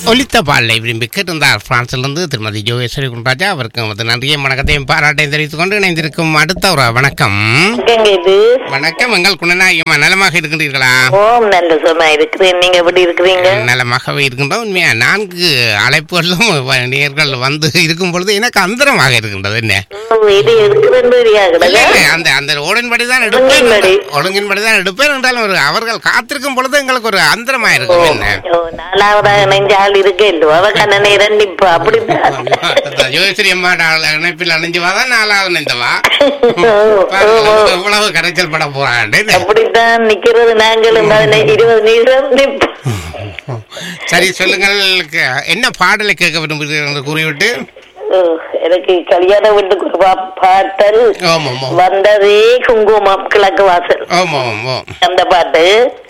ஒலித்த பாடலை விரும்பி கேட்டிருந்தார் பிரான்சிலிருந்து திருமதி ஜோகேஸ்வரி குண்டராஜா அவருக்கு வந்து நன்றியும் வணக்கத்தையும் பாராட்டையும் தெரிவித்துக் கொண்டு இணைந்திருக்கும் அடுத்த ஒரு வணக்கம் எங்க இது வணக்கம் எங்கள் குணநாயகமா நலமாக இருக்கின்றீர்களா ஓம் நல்ல சும்மா இருக்கிறேன் நீங்க எப்படி இருக்கிறீங்க நலமாகவே இருக்கின்றோம் உண்மையா நான்கு அழைப்புகளும் வ- நேர்கள் வந்து இருக்கும் பொழுது எனக்கு அந்தரமாக இருக்கின்றது என்ன ஓ, இது எடுக்கிறேன்னு தெரியாதுல இல்லை, இல்லை, அந்த அந்த ஓடின்படி தான் ஒழுங்கின்படி. எடுப்பேன் ஒழுங்கின்படி தான் எடுப்பேன் என்றாலும் ஒரு அவர்கள் காத்திருக்கும் பொழுது எங்களுக்கு ஒரு அந்தரமா இருக்கும் என்ன ஓ, நாலாவதாக நெஞ்ச ஆள் இருக்கே இல்லையோ அவ கண்ண நேரம் நிப்பா அப்படித்தான் அந்த யோகேஸ்வரி அம்மா இணைப்பில் அணைஞ்சுவா தான் நாலாவது நினைந்தவா ஓ, ஓ, ஓ. எவ்வளவு கரைச்சல் பட போறாண்டு அப்படித்தான் நிக்கிறது நாங்களும் பதினஞ்சு இருபது நிமிஷம் நிப்போம் சரி சொல்லுங்கள் க- என்ன பாடலை கேட்க விரும்புகிறீர்கள் என்று கூறிவிட்டு ஓ, எனக்கு கல்யாண வீட்டுக்கு ஒரு பா- பாட்டல் ஆமாம் ஆமாம் வந்ததே குங்குமம் கிழக்கு வாசல் ஆமாம் ஆமாம் அந்த பாட்டு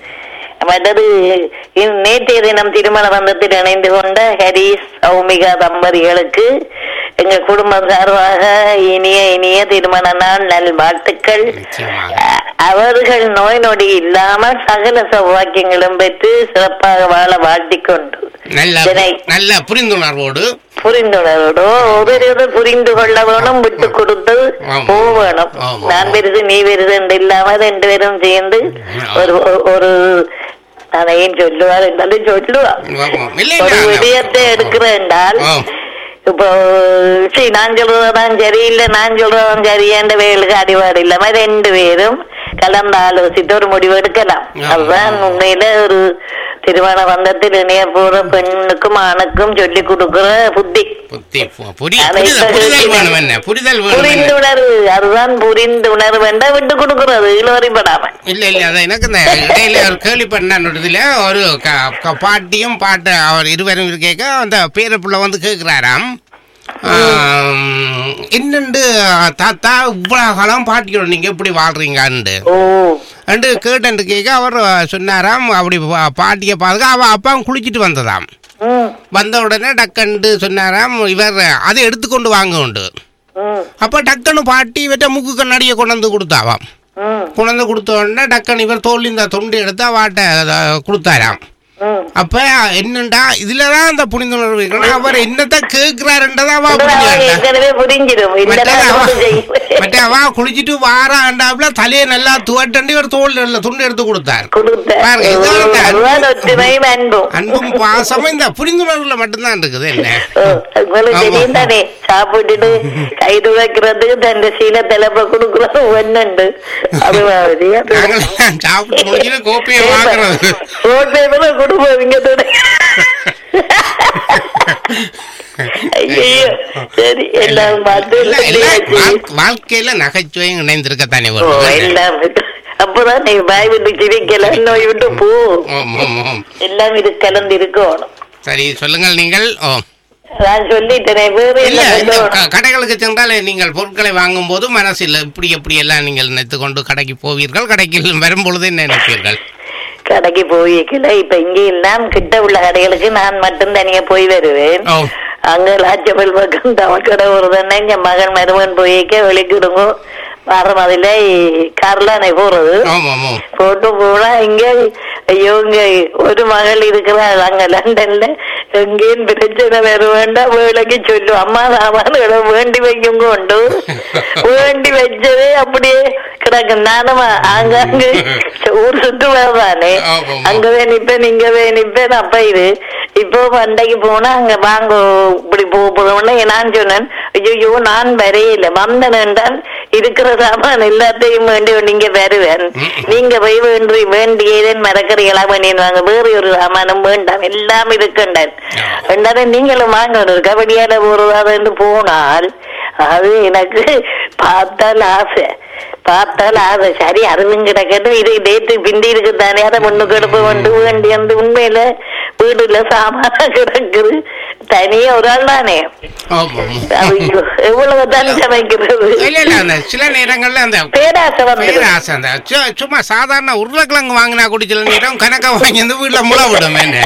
மற்றது இன் நேற்றைய தினம் திருமண பந்தத்தில் இணைந்து கொண்ட ஹரிஸ் சௌமிகா தம்பதிகளுக்கு எங்க குடும்பம் சார்பாக இனிய இனிய திருமண நாள் நல்வாழ்த்துக்கள் நிச்சயமாக அ- அவர்கள் நோய் நொடி இல்லாமல் சகல சௌபாக்கியங்களும் பெற்று சிறப்பாக வாழ வாழ்த்திக் கொண்டு நல்ல இதனை- நல்ல புரிந்துணர்வோடு புரிந்துணர்வோடு ஒவ்வொருவரும் புரிந்து கொள்ள வேணும் விட்டு கொடுத்து ஆமா. போக வேணும் ஆமா. நான் பெருசு நீ பெருசு என்று இல்லாம ரெண்டு பேரும் சேர்ந்து ஒரு ஒரு- ஒரு அதையும் சொல்லுவார் என்றாலும் சொல்லுவா ஆமாம். இல்லை ஒரு இல்லை விடயத்தை எடுக்கிற என்றால் ஆம். இப்போ சரி நான் சொல்றதான் சரி இல்ல நான் சொல்றதான் சரி என்ற வேலுக்கு அடிபாடு இல்லாம ரெண்டு பேரும் கலந்து ஆலோசித்து ஒரு முடிவு எடுக்கலாம் ஆமா. அதுதான் உண்மையில ஒரு திருமண பந்தத்தில் இணைய போற பெண்ணுக்கும் ஆணுக்கும் சொல்லி கொடுக்கிற புத்தி புத்தி பு- புரி அதை புரிதல் இப்ப புரிதல் சொல்லி- வேணும் என்ன புரிதல் வேணும் என்ன புரிந்துணர்வு அதுதான் புரிந்துணர்வு என்றா விட்டு கொடுக்கிறது இழுவறிப்படாம இல்ல இல்ல அது எனக்கு இந்த இடையில ஒரு கேள்விப்பட்டதுல ஒரு க- க- பாட்டியும் பாட்டு அவர் இருவரும் கேட்க அந்த பேரப்புள்ள வந்து கேட்கிறாராம் என்னண்டு தாத்தா இவ்வளவு காலம் பாட்டியோட நீங்க எப்படி வாழ்றீங்கன்னு ஓ அண்டு கேட்டு கேட்க அவர் சொன்னாராம் அப்படி பா- பாட்டியை பார்த்துக்க அவ அப்பாவும் குளிச்சிட்டு வந்ததாம் ம் வந்த உடனே டக்கண்டு சொன்னாராம் இவர் அதை எடுத்துக்கொண்டு வாங்க உண்டு ம் அப்ப டக்குன்னு பாட்டி இவற்ற மூக்கு கண்ணாடியை கொண்டு வந்து கொடுத்தாவாம் ம் கொண்டு கொடுத்த உடனே டக்குன்னு இவர் தோல் இந்த தொண்டு எடுத்து வாட்ட கொடுத்தாராம் ம் அப்ப என்னண்டா இதுலதான் அந்த புரிந்துணர்வு இருக்கணும். அவர் என்னத்த கேட்கிறாருன்றதா அவ அது புரிஞ்சுக்கிட்டா. ஏற்கனவே புரிஞ்சிடும் இந்த மற்ற நான் அவ- ஒண்ணும் செய்யல. மற்ற அவ குளிச்சிட்டு வாராண்டாப்ல தலையை நல்லா துவட்டண்டு இவர் தோல் நல்ல துண்டு எடுத்து கொடுத்தார் கொடுத்தேன். பாருங்க, இதுதான் அந்த அதுதான் ஒற்றுமையும் அன்பும். அன்பும் பாசமும் இந்த புரிந்துணர்வுல மட்டும்தான் இருக்குது என்ன ஓ, உங்களுக்கு ஆமா. தெரியும் தானே சாப்பிட்டுட்டு கை துவைக்கிறதுக்கு தன் சீன தலைப்ப கொடுக்கறது ஒண்ணுண்டு அது மாதிரி அது- நாங்கள் சாப்பிட்டு முடிச்சுட்டு கோப்பையை வாங்குறது ரோட் பேப்பரை கொடுப்போம் இங்க துணை ஐயோ சரி எல்லாம் பார்த்து இல்ல, இல்ல, எல்லாம் வாழ்- வாழ்க்கையில நகைச்சுவையும் இணைந்திருக்கத்தானே ஓ, வரும் எல்லாம் அப்பதான் நீ பாய் விட்டு சிரிக்கல நோய் விட்டு போ ஆம், ஆம், ஆம். எல்லாம் இது கலந்து இருக்கணும் சரி சொல்லுங்கள் நீங்கள் ஓ நான் சொல்லிட்டேனே வேறு இல்ல என்ன இந்த சொல்லணும்? க- கடைகளுக்கு சென்றால் நீங்கள் பொருட்களை வாங்கும் போது மனசில் இப்படி எப்படி எல்லாம் நீங்கள் நினைத்து கொண்டு கடைக்கு போவீர்கள் கடைக்கு வரும் பொழுது என்ன நினைப்பீர்கள் கடைக்கு போய்க்கல இப்ப இங்க எல்லாம் கிட்ட உள்ள கடைகளுக்கு நான் மட்டும் தனியா போய் வருவேன் ஓ அங்க லாச்சபல் பக்கம் தவக்கடை வருதுன்னா என் மகன் மருமன் போய்க்க வெளிக்கிடுங்க வர மாதிரில கார்லானே போறது ஆமாம் ஆமாம் போட்டு போனா இங்க ஐயோ இங்க ஒரு மகள் இருக்கிறாள் அங்க லண்டன்ல எங்கேயும் பிரச்சனை வர வேண்டாம் வேலைக்கு சொல்லு அம்மா சாமான் வேண்டி வைக்கும் கொண்டு வேண்டி வச்சதே அப்படியே கிடக்கு நானும் ஆங்காங்க ஊர் சுத்து வரதானே ஆமா, ஆமா. அங்கவே நிப்பேன் இங்கவே நிப்பேன் அப்ப இது இப்போ பண்டைக்கு போனா அங்க வாங்க இப்படி போக போதோம்னா நான் சொன்னேன் ஐயோ நான் வரையில வந்தேன் என்றால் இருக்கிற சாமான் எல்லாத்தையும் வேண்டி நீங்க வருவேன் நீங்க போய் வேண்டி வேண்டியதன் மரக்கறிகளா பண்ணிடுவாங்க வேறு ஒரு சாமானும் வேண்டாம் எல்லாம் இருக்கின்றேன் ரெண்டாவது நீங்களும் வாங்க ஒரு கபடியால போறதான்னு போனால் அது எனக்கு பார்த்தால் ஆசை பார்த்தால் ஆசை சரி அதுவும் கிடக்கட்டும் இது டேட்டு பிந்தி இருக்குதானே அதை முன்னுக்கு எடுப்ப வந்து வேண்டி அந்த உண்மையில வீடுல சாமான கிடக்குது தனியா ஒரு ஆள் தானே ஆமாம் அது எவ்வளவு தான் சமைக்கிறது இல்ல இல்ல அந்த சில நேரங்கள்ல அந்த பேராசை வந்து பேராசை அந்த சு- சும்மா சாதாரண உருளைக்கிழங்கு வாங்கினா கூட சில நேரம் கணக்கா வாங்கி வந்து வீட்டுல முளை விடும் என்ன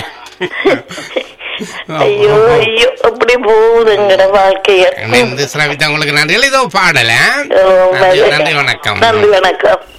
ஐயோ ஐயோ அப்படி போகுதுங்கிற வாழ்க்கைய இணைந்து சிரவித்த உங்களுக்கு நன்றிகள் இதோ பாடல ஓ, நன்றி நன்றி வணக்கம் நன்றி வணக்கம்